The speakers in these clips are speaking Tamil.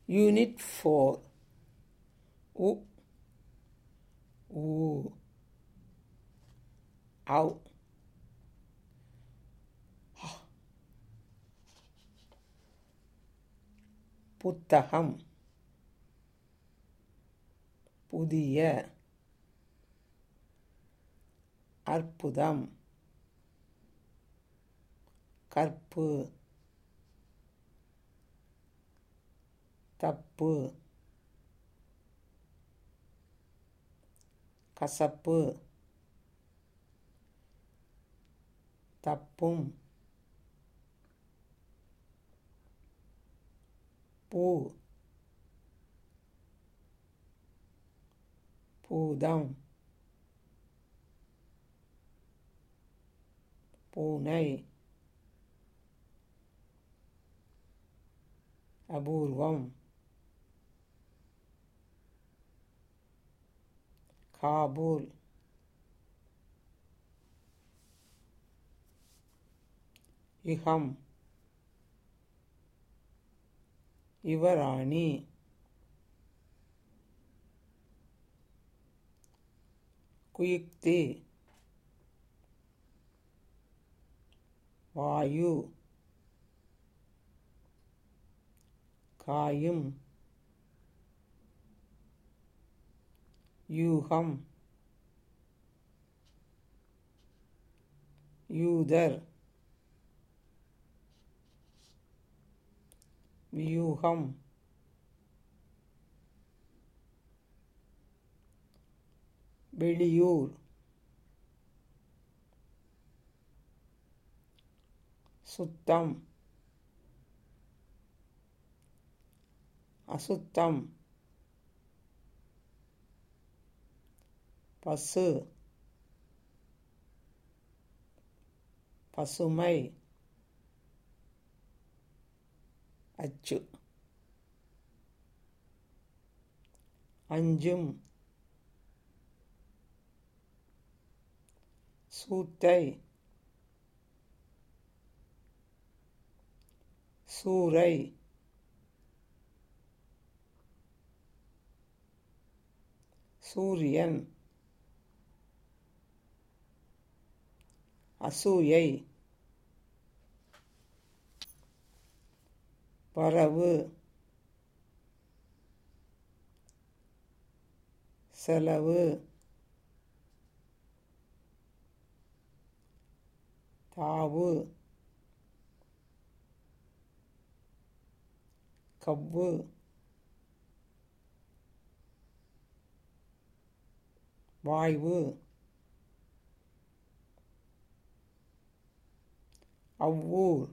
யூனிட் ஃபோர் உ ஊ அவ் புத்தகம் புதிய அற்புதம் கற்பு தப்பு கசப்பு தப்பும் பூ பூதம் பூனை அபூர்வம் காபூல் இகம் யுவராணி குயுக்தி வாயு காயும் யூகம் யூதர் வியூகம் வெளியூர் சுத்தம் அசுத்தம் பசு பசுமை அச்சு அஞ்சும் சூத்தை சூறை சூரியன் அசூயை வரவு செலவு தாவு கவ்வு வாய்வு அவ்வூர்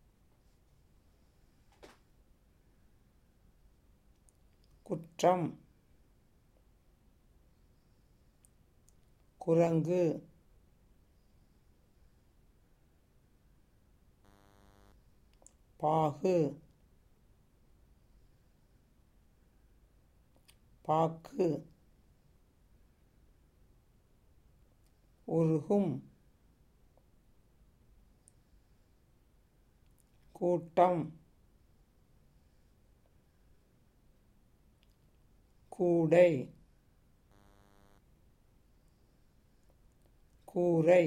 குற்றம் குரங்கு பாகு பாக்கு உருகும் கூட்டம் கூடை கூரை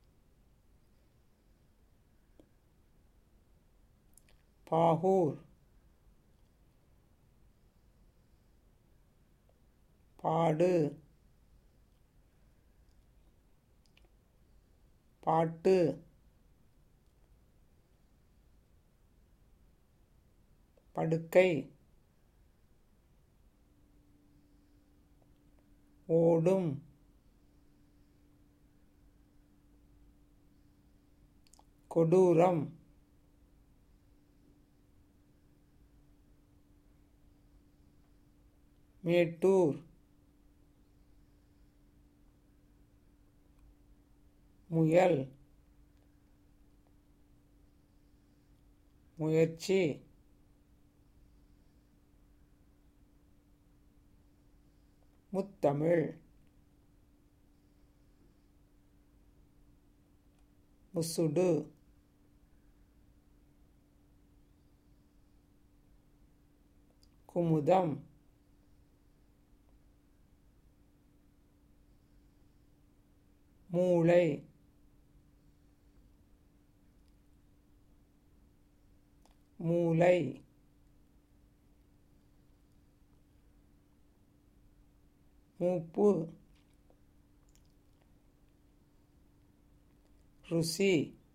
பாகூர் பாடு பாட்டு படுக்கை ஓடும் கொடூரம் மேட்டூர் முயல் முயற்சி முத்தமிழ் முசுடு குமுதம் மூளை மூளை மூப்பு ருசி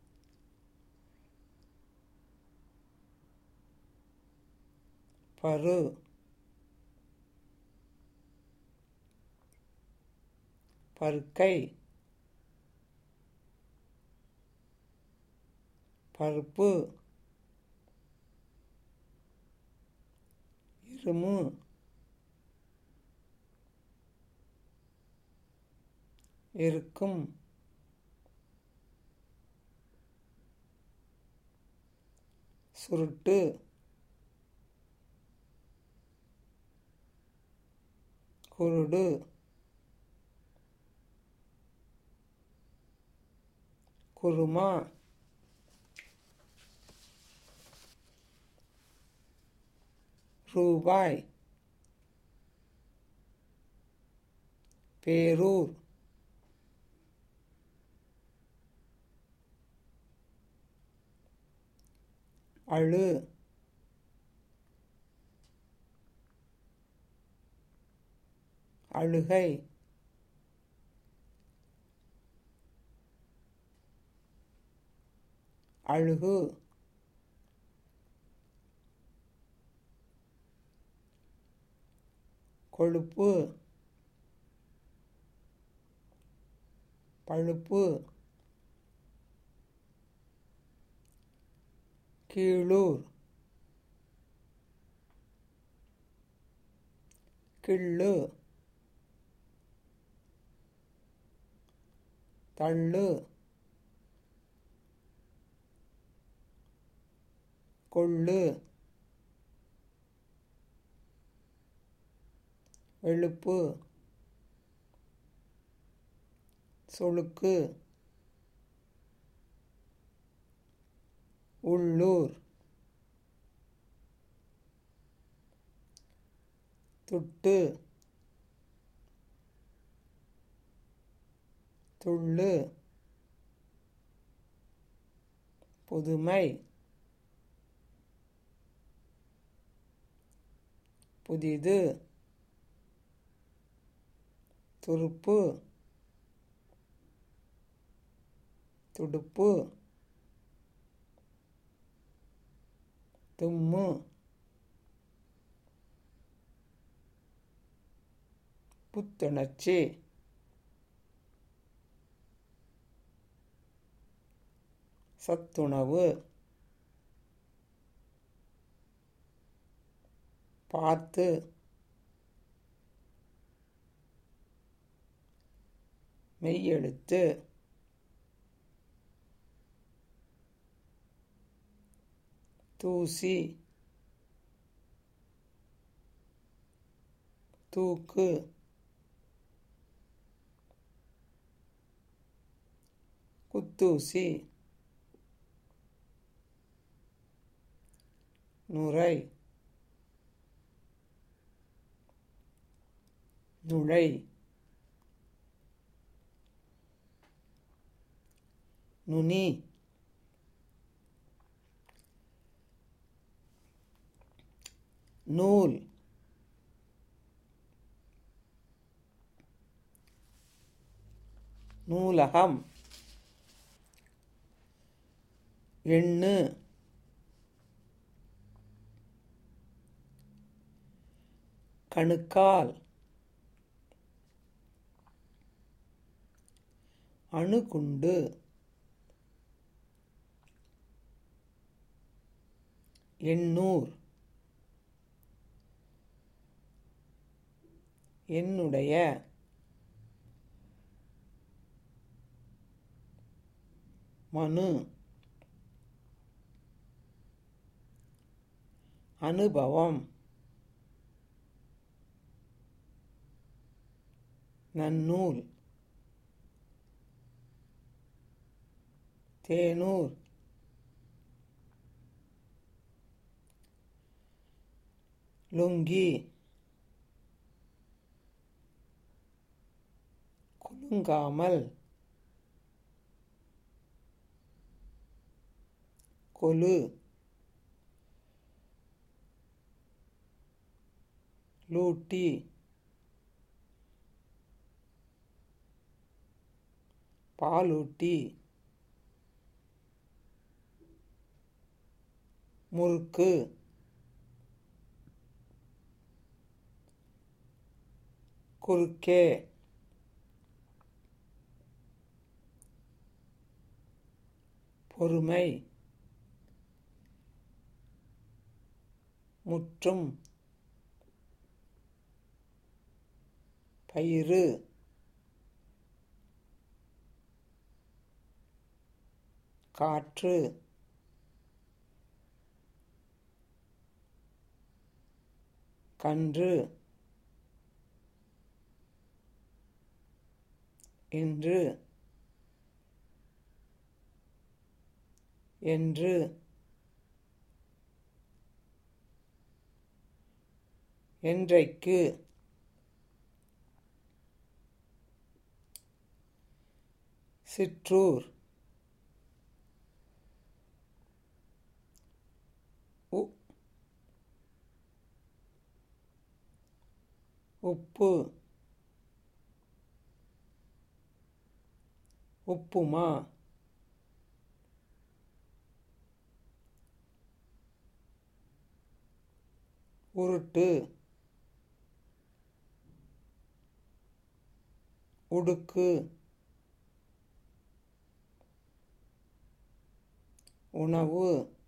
பரு பருக்கை பருப்பு இருமு இருக்கும் சுருட்டு குருடு குருமா ரூபாய் பேரூர் அழு அழுகை அழுகு கொழுப்பு பழுப்பு கீழூர் கிள்ளு தள்ளு கொள்ளு வெளுப்பு சொலுக்கு உள்ளூர் துட்டு துள்ளு புதுமை புதிது துருப்பு துடுப்பு தும்மு புத்துணர்ச்சி சத்துணவு பார்த்து மெய்யெழுத்து தூசி தூக்கு குத்தூசி நுரை நுழை நுனி நூல் நூலகம் எண்ணு கணுக்கால் அணுகுண்டு எண்ணூர் என்னுடைய மனு அனுபவம் நன்னூல் தேனூர் லுங்கி குலுங்காமல் கொலு லூட்டி பாலூட்டி முறுக்கு குறுக்கே பொறுமை முற்றும் பயிறு காற்று கன்று இன்று என்று என்றைக்கு சிற்றூர் உ உப்பு உப்புமா உருட்டு உடுக்கு உணவு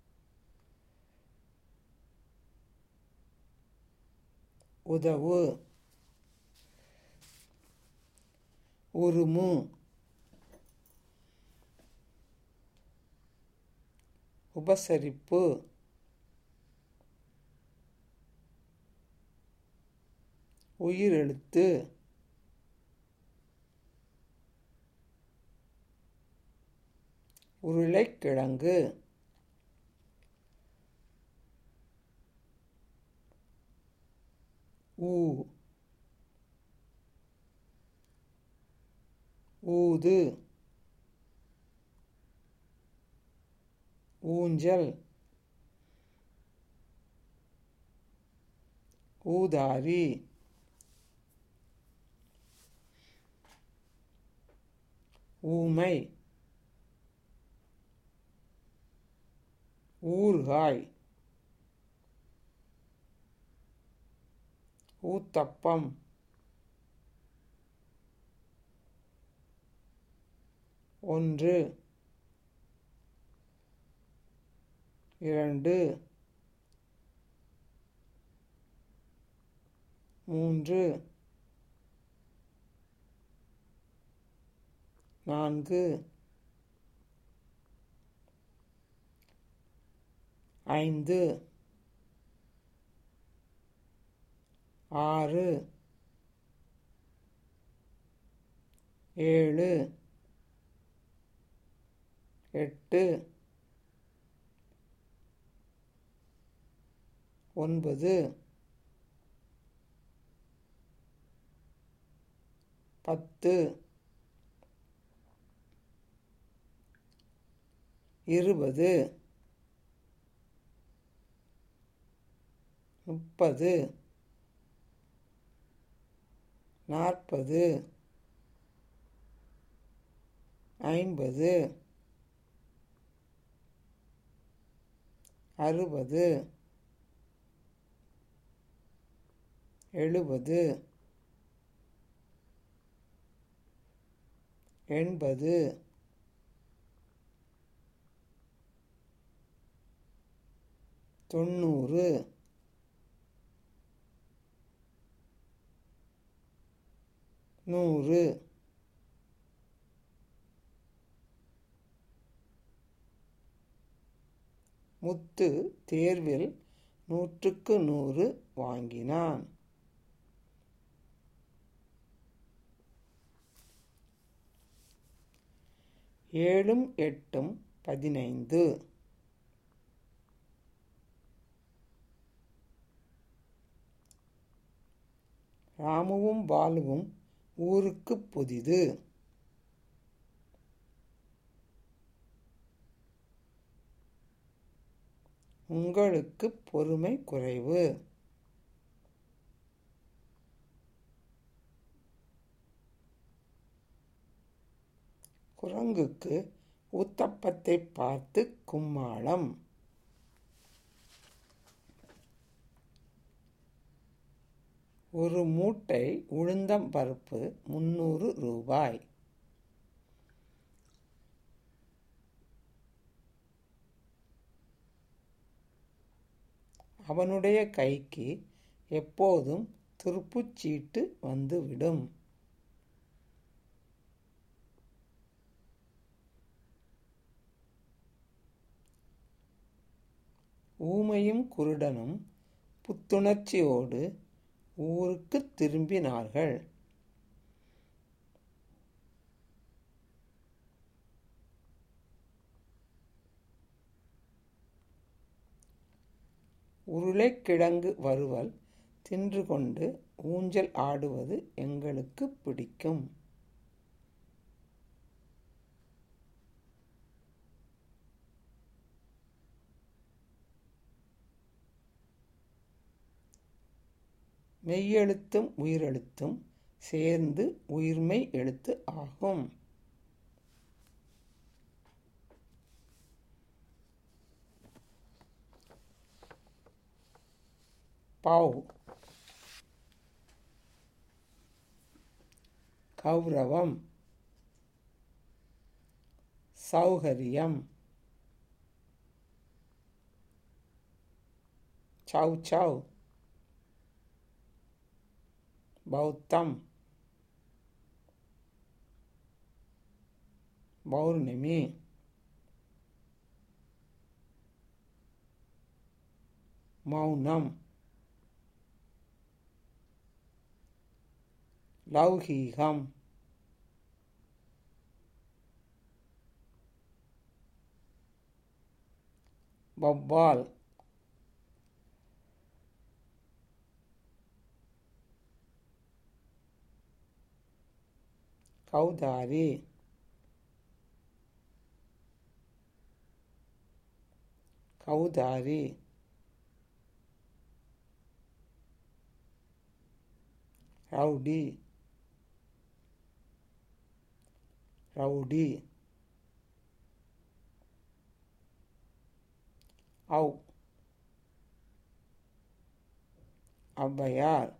உதவு உருமு உபசரிப்பு உயிரெழுத்து உருளைக்கிழங்கு ஊ ஊது ஊஞ்சல் ஊதாரி ஊமை ஊறுகாய் ஊத்தப்பம் ஒன்று இரண்டு மூன்று நான்கு ஐந்து ஆறு ஏழு எட்டு ஒன்பது பத்து இருபது முப்பது நாற்பது ஐம்பது அறுபது எழுபது எண்பது தொண்ணூறு நூறு முத்து தேர்வில் நூற்றுக்கு நூறு வாங்கினான் ஏழும் எட்டும் பதினைந்து ராமுவும் பாலுவும் ஊருக்குப் புதிது உங்களுக்குப் பொறுமை குறைவு குரங்குக்கு ஊத்தப்பத்தைப் பார்த்து கும்மாளம் ஒரு மூட்டை உளுந்தம் பருப்பு முன்னூறு ரூபாய் அவனுடைய கைக்கு எப்போதும் துருப்புச் சீட்டு வந்துவிடும் ஊமையும் குருடனும் புத்துணர்ச்சியோடு ஊருக்குத் திரும்பினார்கள் உருளைக்கிழங்கு வறுவல் தின்று கொண்டு ஊஞ்சல் ஆடுவது எங்களுக்குப் பிடிக்கும் மெய்யெழுத்தும் உயிரெழுத்தும் சேர்ந்து உயிர்மெய் எழுத்து ஆகும் பவ் கௌரவம் சௌகரியம் சவ் சவ் பௌத்தம் பௌர்ணமி மௌனம் லௌகீகம் வௌவால் கௌதாரி கௌதாரி ரவுடி ரவுடி ஔ ஔவையார்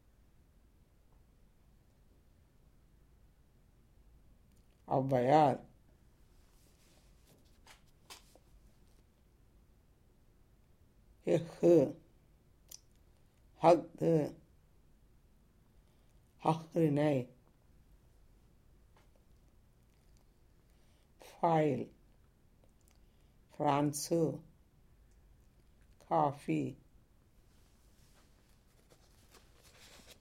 ஔவையார் எஃகு ஹஃது ஹஹ்ரினை ஃபைல் ஃப்ரான்சு காஃபி